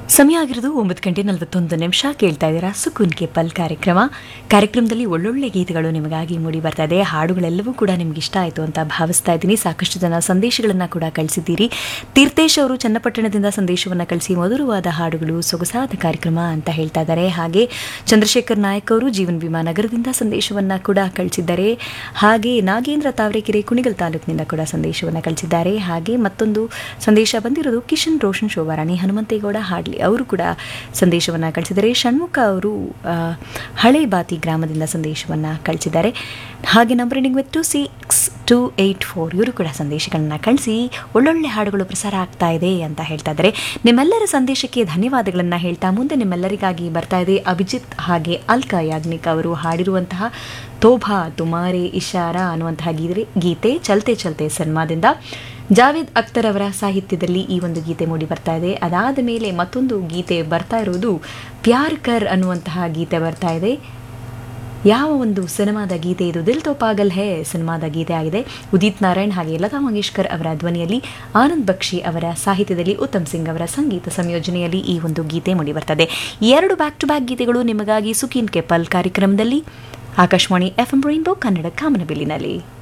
ಸಮಯ ಆಗಿರೋದು ಒಂಬತ್ತು ಗಂಟೆ ನಲವತ್ತೊಂದು ನಿಮಿಷ ಕೇಳ್ತಾ ಇದ್ದೀರಾ ಸುಕೂನ್ ಕೆ ಪಲ್ ಕಾರ್ಯಕ್ರಮ ಕಾರ್ಯಕ್ರಮದಲ್ಲಿ ಒಳ್ಳೊಳ್ಳೆ ಗೀತೆಗಳು ನಿಮಗಾಗಿ ಮೂಡಿ ಬರ್ತಾ ಇದೆ ಹಾಡುಗಳೆಲ್ಲವೂ ಕೂಡ ನಿಮ್ಗೆ ಇಷ್ಟ ಆಯಿತು ಅಂತ ಭಾವಿಸ್ತಾ ಇದ್ದೀನಿ ಸಾಕಷ್ಟು ಜನ ಸಂದೇಶಗಳನ್ನು ಕೂಡ ಕಳಿಸಿದ್ದೀರಿ ತೀರ್ಥೇಶ್ ಅವರು ಚನ್ನಪಟ್ಟಣದಿಂದ ಸಂದೇಶವನ್ನು ಕಳಿಸಿ ಮಧುರವಾದ ಹಾಡುಗಳು ಸೊಗಸಾದ ಕಾರ್ಯಕ್ರಮ ಅಂತ ಹೇಳ್ತಾ ಇದ್ದಾರೆ ಹಾಗೆ ಚಂದ್ರಶೇಖರ್ ನಾಯಕ್ ಅವರು ಜೀವನ್ ವಿಮಾ ನಗರದಿಂದ ಸಂದೇಶವನ್ನು ಕೂಡ ಕಳಿಸಿದ್ದಾರೆ ಹಾಗೆ ನಾಗೇಂದ್ರ ತಾವರೆಕೆರೆ ಕುಣಿಗಲ್ ತಾಲೂಕಿನಿಂದ ಕೂಡ ಸಂದೇಶವನ್ನು ಕಳಿಸಿದ್ದಾರೆ ಹಾಗೆ ಮತ್ತೊಂದು ಸಂದೇಶ ಬಂದಿರೋದು ಕಿಶನ್ ರೋಷನ್ ಶೋಭಾರಾಣಿ ಹನುಮಂತೇಗೌಡ ಹಾಡ್ಲಿ ಅವರು ಕೂಡ ಸಂದೇಶವನ್ನು ಕಳಿಸಿದ್ದಾರೆ ಷಣ್ಮುಖ ಅವರು ಆ, ಹಳೆ ಬಾತಿ ಗ್ರಾಮದಿಂದ ಸಂದೇಶವನ್ನು ಕಳಿಸಿದ್ದಾರೆ ಹಾಗೆ ನಂಬರ್ ಎಂಡಿಂಗ್ with two six two eight four ಇವರು ಕೂಡ ಸಂದೇಶಗಳನ್ನ ಕಳಿಸಿ ಒಳ್ಳೊಳ್ಳೆ ಹಾಡುಗಳು ಪ್ರಸಾರ ಆಗ್ತಾ ಇದೆ ಅಂತ ಹೇಳ್ತಾ ಇದ್ದಾರೆ ನಿಮ್ಮೆಲ್ಲರ ಸಂದೇಶಕ್ಕೆ ಧನ್ಯವಾದಗಳನ್ನು ಹೇಳ್ತಾ ಮುಂದೆ ನಿಮ್ಮೆಲ್ಲರಿಗಾಗಿ ಬರ್ತಾ ಇದೆ ಅಭಿಜಿತ್ ಹಾಗೆ ಅಲ್ಕಾ ಯಾಜ್ನಿಕ್ ಅವರು ಹಾಡಿರುವಂತಹ ತೋಭಾ ತುಮಾರೆ ಇಶಾರಾ ಅನ್ನುವಂತಹ ಗೀತೆ ಗೀತೆ ಚಲ್ತೆ ಚಲ್ತೆ ಸನ್ಮಾದಿಂದ ಜಾವೇದ್ ಅಖ್ತರ್ ಅವರ ಸಾಹಿತ್ಯದಲ್ಲಿ ಈ ಒಂದು ಗೀತೆ ಮೂಡಿ ಬರ್ತಾ ಇದೆ ಅದಾದ ಮೇಲೆ ಮತ್ತೊಂದು ಗೀತೆ ಬರ್ತಾ ಇರೋದು ಪ್ಯಾರ್ ಕರ್ ಅನ್ನುವಂತಹ ಗೀತೆ ಬರ್ತಾ ಇದೆ ಯಾವ ಒಂದು ಸಿನಿಮಾದ ಗೀತೆ ಇದು ದಿಲ್ ತೋ ಪಾಗಲ್ ಹೇ ಸಿನಿಮಾದ ಗೀತೆ ಆಗಿದೆ ಉದಿತ್ ನಾರಾಯಣ್ ಹಾಗೆ ಲತಾ ಮಂಗೇಶ್ಕರ್ ಅವರ ಧ್ವನಿಯಲ್ಲಿ ಆನಂದ್ ಬಕ್ಷಿ ಅವರ ಸಾಹಿತ್ಯದಲ್ಲಿ ಉತ್ತಮ್ ಸಿಂಗ್ ಅವರ ಸಂಗೀತ ಸಂಯೋಜನೆಯಲ್ಲಿ ಈ ಒಂದು ಗೀತೆ ಮೂಡಿ ಬರ್ತದೆ ಈ ಎರಡು ಬ್ಯಾಕ್ ಟು ಬ್ಯಾಕ್ ಗೀತೆಗಳು ನಿಮಗಾಗಿ ಸುಕೀನ್ ಕೆಪಲ್ ಕಾರ್ಯಕ್ರಮದಲ್ಲಿ Akashvani F M rainbow Kannada ಕಾಮನಬಿಲ್ಲಿನಲ್ಲಿ